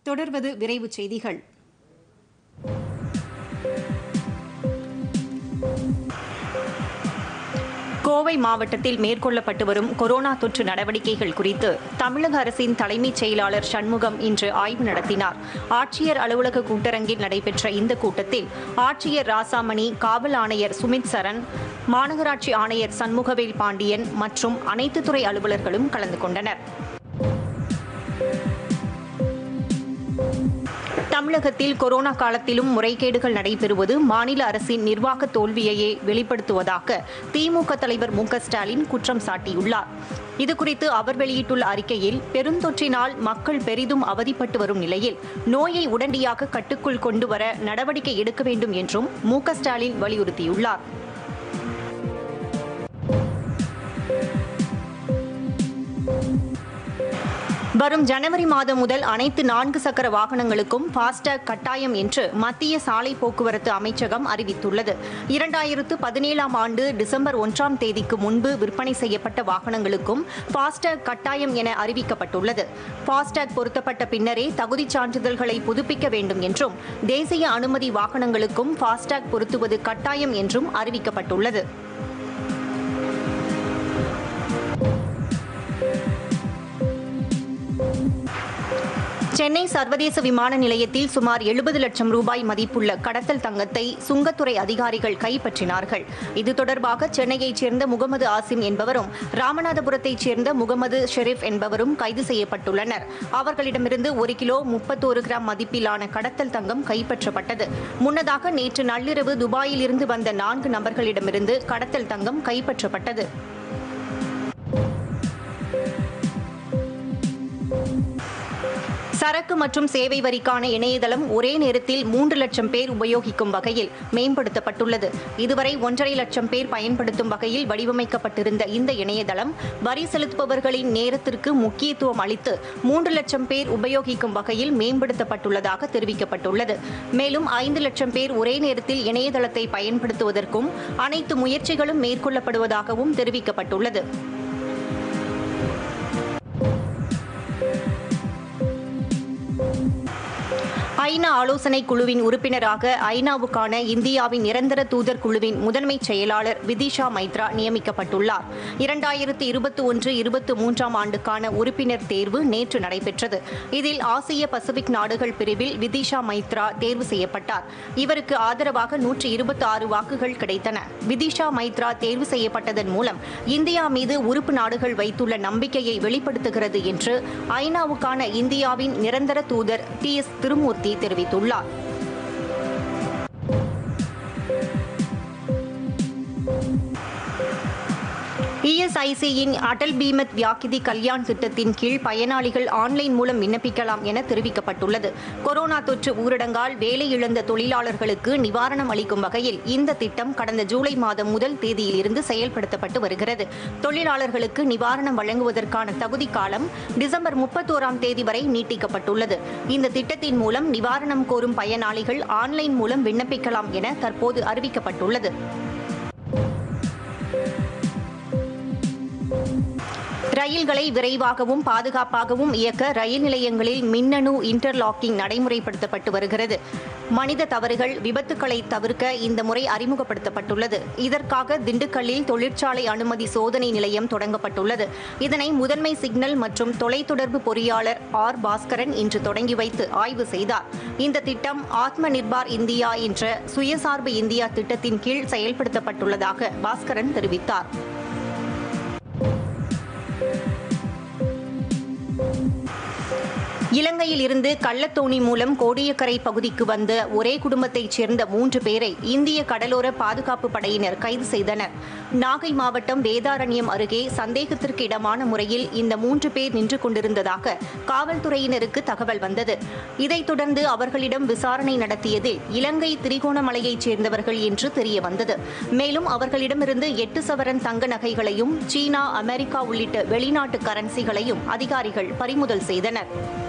தொடர்வது விரைவுச் செய்திகள் கோவை மாவட்டத்தில் மேற்கொள்ளப்பட்டு வரும் கொரோனா தொற்று நடவடிக்கைகள் குறித்து தமிழக அரசின் தலைமைச் செயலாளர் சண்முகம் இன்று ஆய்வு நடத்தினார் ஆட்சியர் அலுவலக கூட்டரங்கில் நடைபெற்ற இந்த கூட்டத்தில் ஆட்சியர் ராசாமணி காவல் ஆணையர் சுமித் சரண் மாநகராட்சி ஆணையர் சண்முகவேல் பாண்டியன் மற்றும் அனைத்து துறை அலுவலர்களும் கலந்து கொண்டனர் தமிழகத்தில் கொரோனா காலத்திலும் முறைகேடுகள் நடைபெறுவது மாநில அரசின் நிர்வாக தோல்வியையே வெளிப்படுத்துவதாக திமுக தலைவர் மு க ஸ்டாலின் குற்றம் சாட்டியுள்ளார் இதுகுறித்து அவர் வெளியிட்டுள்ள அறிக்கையில் பெருந்தொற்றினால் மக்கள் பெரிதும் அவதிப்பட்டு வரும் நிலையில் நோயை உடனடியாக கட்டுக்குள் கொண்டு வர நடவடிக்கை எடுக்க வேண்டும் என்றும் மு க ஸ்டாலின் வலியுறுத்தியுள்ளார் வரும் ஜனவரி மாதம் முதல் அனைத்து நான்கு சக்கர வாகனங்களுக்கும் ஃபாஸ்டேக் கட்டாயம் என்று மத்திய சாலை போக்குவரத்து அமைச்சகம் அறிவித்துள்ளது இரண்டாயிரத்து பதினேழாம் ஆண்டு டிசம்பர் ஒன்றாம் தேதிக்கு முன்பு விற்பனை செய்யப்பட்ட வாகனங்களுக்கும் ஃபாஸ்டேக் கட்டாயம் என அறிவிக்கப்பட்டுள்ளது ஃபாஸ்டேக் பொருத்தப்பட்ட பின்னரே தகுதிச் சான்றிதழ்களை புதுப்பிக்க வேண்டும் என்றும் தேசிய அனுமதி வாகனங்களுக்கும் ஃபாஸ்டேக் பொருத்துவது கட்டாயம் என்றும் அறிவிக்கப்பட்டுள்ளது சென்னை சர்வதேச விமான நிலையத்தில் சுமார் எழுபது லட்சம் ரூபாய் மதிப்புள்ள கடத்தல் தங்கத்தை சுங்கத்துறை அதிகாரிகள் கைப்பற்றினார்கள் இது தொடர்பாக சென்னையைச் சேர்ந்த முகமது ஆசிம் என்பவரும் ராமநாதபுரத்தைச் சேர்ந்த முகமது ஷெரீப் என்பவரும் கைது செய்யப்பட்டுள்ளனர் அவர்களிடமிருந்து ஒரு கிலோ முப்பத்தோரு கிராம் மதிப்பிலான கடத்தல் தங்கம் கைப்பற்றப்பட்டது முன்னதாக நேற்று நள்ளிரவு துபாயில் இருந்து வந்த நான்கு நபர்களிடமிருந்து கடத்தல் தங்கம் கைப்பற்றப்பட்டது சரக்கு மற்றும் சேவை வரிக்கான இணையதளம் ஒரே நேரத்தில் மூன்று லட்சம் பேர் உபயோகிக்கும் வகையில் மேம்படுத்தப்பட்டுள்ளது இதுவரை ஒன்றரை லட்சம் பேர் பயன்படுத்தும் வகையில் வடிவமைக்கப்பட்டிருந்த இந்த இணையதளம் வரி செலுத்துபவர்களின் நேரத்திற்கு முக்கியத்துவம் அளித்து மூன்று லட்சம் பேர் உபயோகிக்கும் வகையில் மேம்படுத்தப்பட்டுள்ளதாக தெரிவிக்கப்பட்டுள்ளது மேலும் ஐந்து லட்சம் பேர் ஒரே நேரத்தில் இணையதளத்தை பயன்படுத்துவதற்கும் அனைத்து முயற்சிகளும் மேற்கொள்ளப்படுவதாகவும் தெரிவிக்கப்பட்டுள்ளது ஐநா ஆலோசனை குழுவின் உறுப்பினராக ஐநாவுக்கான இந்தியாவின் நிரந்தர தூதர் குழுவின் முதன்மை செயலாளர் விதிஷா மைத்ரா நியமிக்கப்பட்டுள்ளார் இரண்டாயிரத்து இருபத்தி ஒன்று இருபத்தி மூன்றாம் ஆண்டுக்கான உறுப்பினர் தேர்வு நேற்று நடைபெற்றது இதில் ஆசிய பசிபிக் நாடுகள் பிரிவில் விதிஷா மைத்ரா தேர்வு செய்யப்பட்டார் இவருக்கு ஆதரவாக நூற்றி இருபத்தி ஆறு வாக்குகள் கிடைத்தன விதிஷா மைத்ரா தேர்வு செய்யப்பட்டதன் மூலம் இந்தியா மீது உறுப்பு நாடுகள் வைத்துள்ள நம்பிக்கையை வெளிப்படுத்துகிறது என்று ஐநாவுக்கான இந்தியாவின் நிரந்தர தூதர் டி எஸ் திருமூர்த்தி தெரிவித்துள்ளார் இஎஸ்ஐசியின் அடல் பீமத் வியாக்கிதி கல்யாண் திட்டத்தின் கீழ் பயனாளிகள் ஆன்லைன் மூலம் விண்ணப்பிக்கலாம் என தெரிவிக்கப்பட்டுள்ளது கொரோனா தொற்று ஊரடங்கால் வேலை இழந்த தொழிலாளர்களுக்கு நிவாரணம் அளிக்கும் வகையில் இந்த திட்டம் கடந்த ஜூலை மாதம் முதல் தேதியிலிருந்து செயல்படுத்தப்பட்டு வருகிறது தொழிலாளர்களுக்கு நிவாரணம் வழங்குவதற்கான தகுதி காலம் டிசம்பர் முப்பத்தோராம் தேதி வரை நீட்டிக்கப்பட்டுள்ளது இந்த திட்டத்தின் மூலம் நிவாரணம் கோரும் பயனாளிகள் ஆன்லைன் மூலம் விண்ணப்பிக்கலாம் என தற்போது அறிவிக்கப்பட்டுள்ளது ரயில்களை விரைவாகவும் பாதுகாப்பாகவும் இயக்க ரயில் நிலையங்களில் மின்னணு இன்டர்லாக்கிங் நடைமுறைப்படுத்தப்பட்டு வருகிறது மனித தவறுகள் விபத்துக்களை தவிர்க்க இந்த முறை அறிமுகப்படுத்தப்பட்டுள்ளது இதற்காக திண்டுக்கல்லில் தொழிற்சாலை அனுமதி சோதனை நிலையம் தொடங்கப்பட்டுள்ளது இதனை முதன்மை சிக்னல் மற்றும் தொலைத்தொடர்பு பொறியாளர் ஆர் பாஸ்கரன் இன்று தொடங்கி வைத்து ஆய்வு செய்தார் இந்த திட்டம் ஆத்ம நிர்பார் இந்தியா என்ற சுயசார்பு இந்தியா திட்டத்தின் கீழ் செயல்படுத்தப்பட்டுள்ளதாக பாஸ்கரன் தெரிவித்தார் இலங்கையில் இருந்து கள்ளத்தோணி மூலம் கோடியக்கரை பகுதிக்கு வந்த ஒரே குடும்பத்தைச் சேர்ந்த மூன்று பேரை இந்திய கடலோர பாதுகாப்பு படையினர் கைது செய்தனர் நாகை மாவட்டம் வேதாரண்யம் அருகே சந்தேகத்திற்கு இடமான முறையில் இந்த மூன்று பேர் நின்று கொண்டிருந்ததாக காவல்துறையினருக்கு தகவல் வந்தது இதைத் தொடர்ந்து அவர்களிடம் விசாரணை நடத்தியதில் இலங்கை திரிகோணமலையைச் சேர்ந்தவர்கள் என்று தெரிய வந்தது மேலும் அவர்களிடமிருந்து எட்டு சவரன் தங்க நகைகளையும் சீனா அமெரிக்கா உள்ளிட்ட வெளிநாட்டு கரன்சிகளையும் அதிகாரிகள் பறிமுதல் செய்தனர்